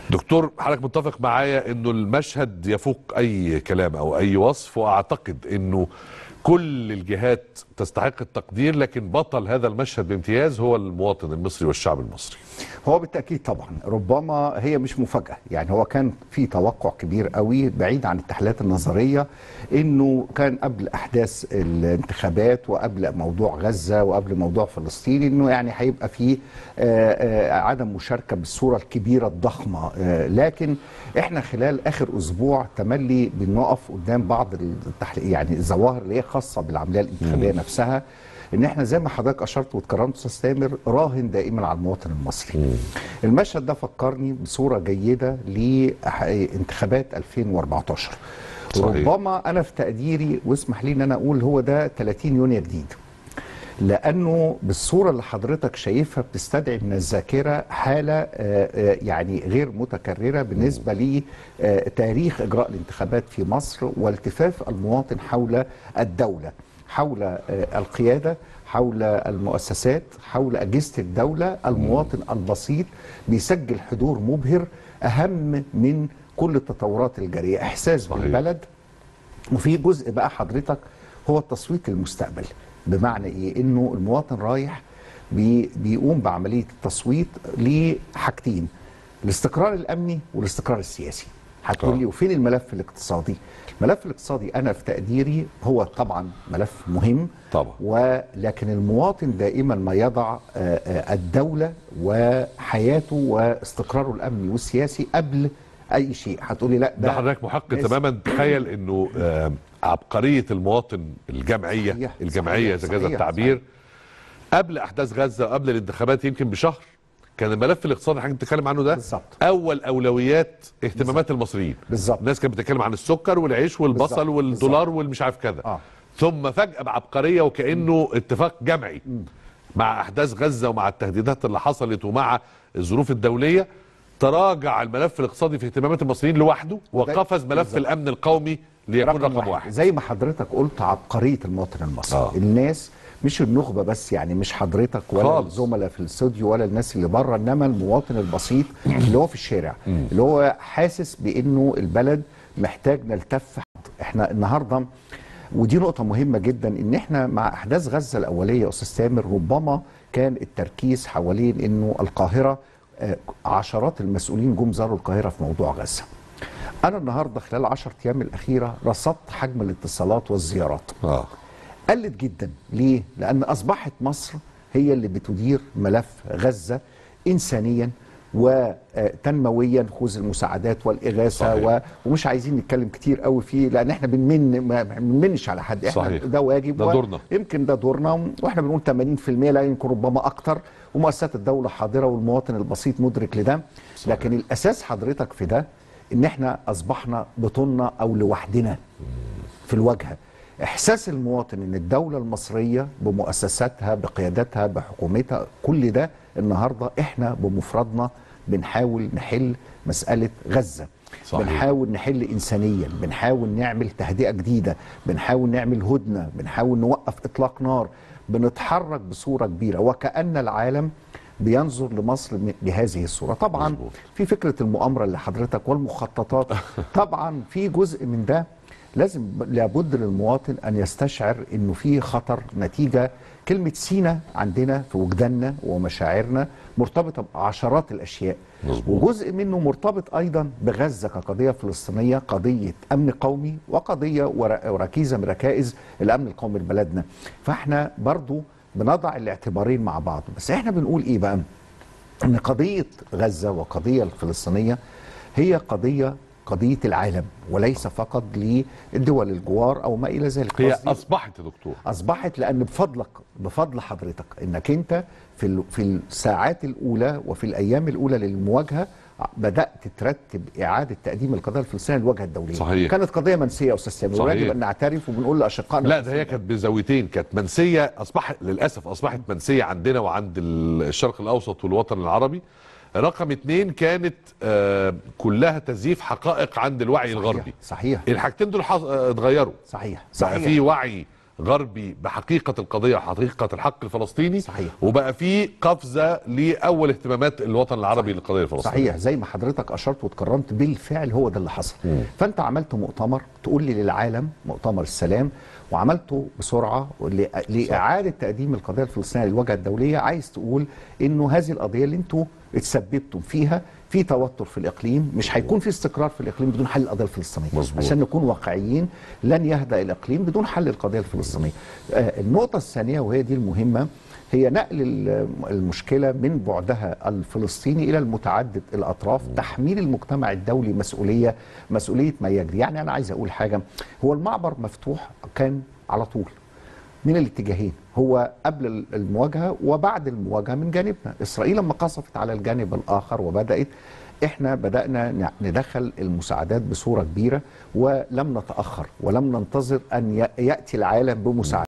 دكتور حضرتك متفق معايا انه المشهد يفوق اي كلام او اي وصف واعتقد انه كل الجهات تستحق التقدير لكن بطل هذا المشهد بامتياز هو المواطن المصري والشعب المصري هو بالتاكيد طبعا ربما هي مش مفاجاه يعني هو كان في توقع كبير قوي بعيد عن التحليلات النظريه انه كان قبل احداث الانتخابات وقبل موضوع غزه وقبل موضوع فلسطين انه يعني هيبقى في آه، آه، عدم مشاركه بالصوره الكبيره الضخمه آه، لكن احنا خلال اخر اسبوع تملي بنقف قدام بعض التحليل يعني الظواهر اللي هي خاصه بالعمليه الانتخابيه نفسها ان احنا زي ما حضرتك اشرت واتكرمت استاذ تامر راهن دائما على المواطن المصري. المشهد ده فكرني بصوره جيده لانتخابات 2014. صحيح. ربما انا في تقديري واسمح لي ان انا اقول هو ده 30 يونيو جديد. لانه بالصوره اللي حضرتك شايفها بتستدعي من الذاكره حاله آه، آه، يعني غير متكرره بالنسبه لتاريخ اجراء الانتخابات في مصر والتفاف المواطن حول الدوله حول آه، القياده حول المؤسسات حول اجهزه الدوله المواطن البسيط بيسجل حضور مبهر اهم من كل التطورات الجاريه احساس صحيح. بالبلد وفي جزء بقى حضرتك هو التصويت للمستقبل بمعنى ايه انه المواطن رايح بي بيقوم بعمليه التصويت لحاجتين الاستقرار الامني والاستقرار السياسي هتقول لي آه. وفين الملف الاقتصادي الملف الاقتصادي انا في تقديري هو طبعا ملف مهم طبعا. ولكن المواطن دائما ما يضع آه، آه، الدوله وحياته واستقراره الامني والسياسي قبل اي شيء هتقولي لا ده حضرتك محق ناس- تماما تخيل انه آه، عبقريه المواطن الجمعيه صحيح، الجمعيه صحيح، اذا جاز صحيح، التعبير قبل احداث غزه وقبل الانتخابات يمكن بشهر كان الملف الاقتصادي اللي حضرتك بتتكلم عنه ده بالظبط. اول اولويات اهتمامات المصريين بالظبط. الناس كانت بتتكلم عن السكر والعيش والبصل بالظبط، والدولار والمش عارف كذا آه. ثم فجاه بعبقريه وكانه اتفاق جمعي مع احداث غزه ومع التهديدات اللي حصلت ومع الظروف الدوليه تراجع الملف الاقتصادي في اهتمامات المصريين لوحده وقفز ملف بالظبط. الامن القومي ليكون رقم, واحد زي ما حضرتك قلت عبقريه المواطن المصري آه. آه. الناس مش النخبه بس يعني مش حضرتك ولا خالص. الزملاء في الاستوديو ولا الناس اللي بره انما المواطن البسيط اللي هو في الشارع اللي هو حاسس بانه البلد محتاج نلتف احنا النهارده ودي نقطة مهمة جدا ان احنا مع احداث غزة الاولية يا استاذ تامر ربما كان التركيز حوالين انه القاهرة آه، عشرات المسؤولين جم زاروا القاهرة في موضوع غزة. انا النهارده خلال العشر ايام الاخيرة رصدت حجم الاتصالات والزيارات. اه قلت جدا ليه؟ لأن أصبحت مصر هي اللي بتدير ملف غزة إنسانيا وتنمويا خذ المساعدات والإغاثة صحيح. و... ومش عايزين نتكلم كتير قوي فيه لأن احنا بنمن ما بنمنش على حد احنا صحيح. ده واجب ده و- دورنا. يمكن ده دورنا واحنا بنقول 80% لا يمكن ربما أكتر ومؤسسات الدولة حاضرة والمواطن البسيط مدرك لده صحيح. لكن الأساس حضرتك في ده إن احنا أصبحنا بطولنا أو لوحدنا في الواجهه احساس المواطن ان الدوله المصريه بمؤسساتها بقياداتها بحكومتها كل ده النهارده احنا بمفردنا بنحاول نحل مساله غزه صحيح. بنحاول نحل انسانيا بنحاول نعمل تهدئه جديده بنحاول نعمل هدنه بنحاول نوقف اطلاق نار بنتحرك بصوره كبيره وكان العالم بينظر لمصر م- بهذه الصوره طبعا مظبوط. في فكره المؤامره اللي حضرتك والمخططات طبعا في جزء من ده لازم ب- لابد للمواطن ان يستشعر انه في خطر نتيجه كلمه سينا عندنا في وجداننا ومشاعرنا مرتبطه بعشرات الاشياء مظبوط. وجزء منه مرتبط ايضا بغزه كقضيه فلسطينيه قضيه امن قومي وقضيه ور- وركيزه من ركائز الامن القومي لبلدنا فاحنا برضو بنضع الاعتبارين مع بعض بس احنا بنقول ايه بقى ان قضيه غزه وقضيه الفلسطينيه هي قضيه قضيه العالم وليس فقط للدول الجوار او ما الى ذلك هي قصدي اصبحت يا دكتور اصبحت لان بفضلك بفضل حضرتك انك انت في ال- في الساعات الاولى وفي الايام الاولى للمواجهه بدات ترتب اعاده تقديم القضيه الفلسطينيه للواجهه الدوليه صحيح. كانت قضيه منسيه يا استاذ سامي صحيح. ويجب ان نعترف وبنقول لاشقائنا لا ده هي كانت بزاويتين كانت منسيه اصبحت للاسف اصبحت منسيه عندنا وعند ال- الشرق الاوسط والوطن العربي رقم اتنين كانت آه كلها تزييف حقائق عند الوعي صحيح. الغربي صحيح الحاجتين دول حص- آه، اتغيروا صحيح بقى في وعي غربي بحقيقه القضيه وحقيقه الحق الفلسطيني صحيح. وبقى في قفزه لاول اهتمامات الوطن العربي للقضيه الفلسطينيه صحيح زي ما حضرتك اشرت واتكرمت بالفعل هو ده اللي حصل فانت عملت مؤتمر تقول لي للعالم مؤتمر السلام وعملته بسرعه ل- لاعاده تقديم القضيه الفلسطينيه للواجهه الدوليه عايز تقول انه هذه القضيه اللي انتوا اتسببتم فيها في توتر في الاقليم مش هيكون في استقرار في الاقليم بدون حل القضيه الفلسطينيه مظبوط. عشان نكون واقعيين لن يهدأ الاقليم بدون حل القضيه الفلسطينيه آه، النقطه الثانيه وهي دي المهمه هي نقل ال- المشكله من بعدها الفلسطيني الى المتعدد الاطراف تحميل المجتمع الدولي مسؤوليه مسؤوليه ما يجري يعني انا عايز اقول حاجه هو المعبر مفتوح كان على طول من الاتجاهين هو قبل المواجهه وبعد المواجهه من جانبنا اسرائيل لما قصفت على الجانب الاخر وبدات احنا بدانا ن- ندخل المساعدات بصوره كبيره ولم نتاخر ولم ننتظر ان ي- ياتي العالم بمساعدات